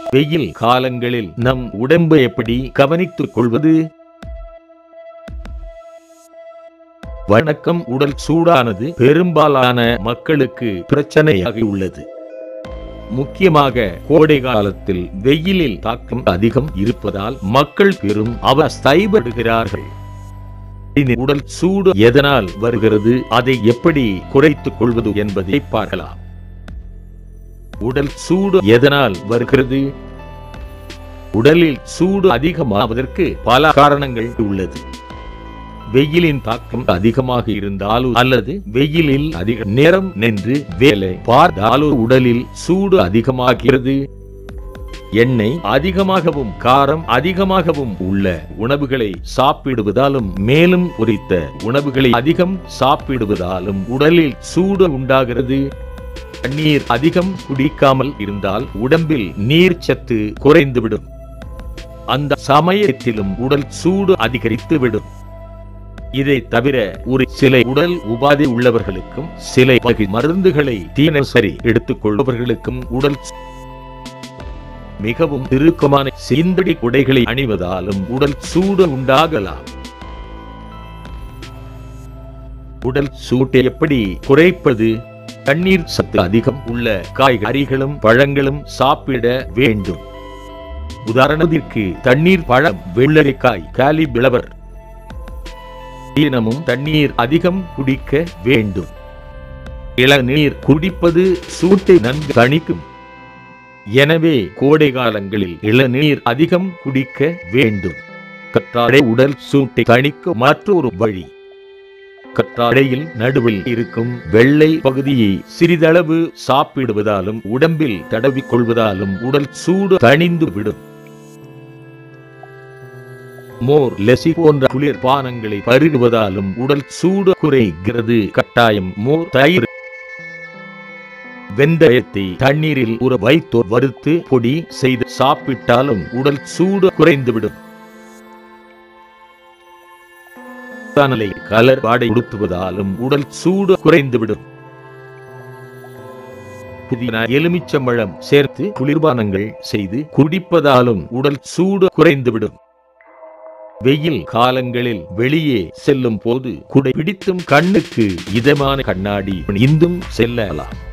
வெயில் காலங்களில் நம் உடம்பை எப்படி கவனித்துக் கொள்வது வணக்கம் உடல் சூடானது பெரும்பாலான மக்களுக்கு பிரச்சனையாக உள்ளது முக்கியமாக கோடை காலத்தில் வெயிலில் தாக்கம் அதிகம் இருப்பதால் மக்கள் பெரும் அவஸ்தைப்படுகிறார்கள் இனி உடல் சூடு எதனால் வருகிறது அதை எப்படி குறைத்துக் கொள்வது என்பதை பார்க்கலாம் உடல் சூடு எதனால் வருகிறது உடலில் சூடு அதிகமாவதற்கு பல காரணங்கள் உள்ளது வெயிலின் தாக்கம் அதிகமாக இருந்தாலோ அல்லது வெயிலில் அதிக நேரம் நின்று வேலை பார்த்தாலோ உடலில் சூடு அதிகமாகிறது எண்ணெய் அதிகமாகவும் காரம் அதிகமாகவும் உள்ள உணவுகளை சாப்பிடுவதாலும் மேலும் பொரித்த உணவுகளை அதிகம் சாப்பிடுவதாலும் உடலில் சூடு உண்டாகிறது தண்ணீர் அதிகம் குடிக்காமல் இருந்தால் உடம்பில் நீர் சத்து குறைந்துவிடும் அந்த சமயத்திலும் உடல் சூடு அதிகரித்து விடும் இதை தவிர ஒரு சில உடல் உபாதை உள்ளவர்களுக்கும் சில வகை மருந்துகளை தினசரி எடுத்துக் கொள்பவர்களுக்கும் உடல் மிகவும் திருக்கமான சிந்தடி உடைகளை அணிவதாலும் உடல் சூடு உண்டாகலாம் உடல் சூட்டை எப்படி குறைப்பது தண்ணீர் சத்து அதிகம் உள்ள காய்கறிகளும் பழங்களும் சாப்பிட வேண்டும் உதாரணத்திற்கு தண்ணீர் பழம் வெள்ளரிக்காய் காலி பிளவர் தினமும் தண்ணீர் அதிகம் குடிக்க வேண்டும் இளநீர் குடிப்பது சூட்டை நன்கு தணிக்கும் எனவே கோடை காலங்களில் இளநீர் அதிகம் குடிக்க வேண்டும் கற்றாழை உடல் சூட்டை தணிக்க மற்றொரு வழி கற்றாழையில் நடுவில் இருக்கும் வெள்ளை பகுதியை சிறிதளவு சாப்பிடுவதாலும் உடம்பில் தடவிக் கொள்வதாலும் உடல் சூடு தணிந்து விடும் மோர் லெசி போன்ற குளிர் பானங்களை பருகுவதாலும் உடல் சூடு குறைகிறது கட்டாயம் மோர் தயிர் வெந்தயத்தை தண்ணீரில் ஊற வைத்தோ வறுத்து பொடி செய்து சாப்பிட்டாலும் உடல் சூடு குறைந்துவிடும் தனலை கலர் வாடை உடுத்துவதாலும் உடல் சூடு குறைந்துவிடும் புதினா எலுமிச்சம்பழம் சேர்த்து குளிர்பானங்கள் செய்து குடிப்பதாலும் உடல் சூடு குறைந்துவிடும் வெயில் காலங்களில் வெளியே செல்லும் போது குடை பிடித்தும் கண்ணுக்கு இதமான கண்ணாடி இந்தும் செல்லலாம்